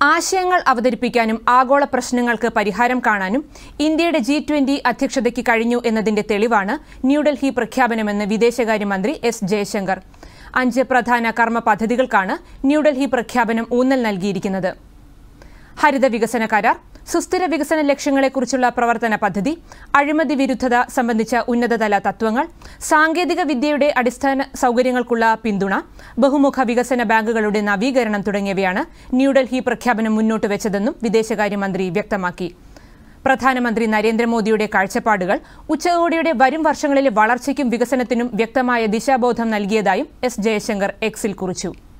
ആശയങ്ങൾ അവതരിപ്പിക്കാനും ആഗോള പ്രശ്നങ്ങൾക്ക് പരിഹാരം കാണാനും ഇന്ത്യയുടെ ജി ട്വന്റി അധ്യക്ഷതയ്ക്ക് കഴിഞ്ഞു എന്നതിന്റെ തെളിവാണ് ന്യൂഡൽഹി പ്രഖ്യാപനമെന്ന് വിദേശകാര്യമന്ത്രി എസ് ജയശങ്കർ അഞ്ച് പ്രധാന കർമ്മ പദ്ധതികൾക്കാണ് ന്യൂഡൽഹി പ്രഖ്യാപനം ഊന്നൽ നൽകിയിരിക്കുന്നത് ഹരിത വികസന കരാർ സുസ്ഥിര വികസന ലക്ഷ്യങ്ങളെക്കുറിച്ചുള്ള പ്രവർത്തന പദ്ധതി അഴിമതി വിരുദ്ധത സംബന്ധിച്ച ഉന്നതതല തത്വങ്ങൾ സാങ്കേതിക വിദ്യയുടെ അടിസ്ഥാന സൗകര്യങ്ങൾക്കുള്ള പിന്തുണ ബഹുമുഖ വികസന ബാങ്കുകളുടെ നവീകരണം തുടങ്ങിയവയാണ് ന്യൂഡൽഹി പ്രഖ്യാപനം മുന്നോട്ട് വെച്ചതെന്നും വിദേശകാര്യമന്ത്രി വ്യക്തമാക്കി പ്രധാനമന്ത്രി നരേന്ദ്രമോദിയുടെ കാഴ്ചപ്പാടുകൾ ഉച്ചകോടിയുടെ വരും വർഷങ്ങളിലെ വളർച്ചയ്ക്കും വികസനത്തിനും വ്യക്തമായ ദിശാബോധം നൽകിയതായും എസ് ജയശങ്കർ എക്സിൽ കുറിച്ചു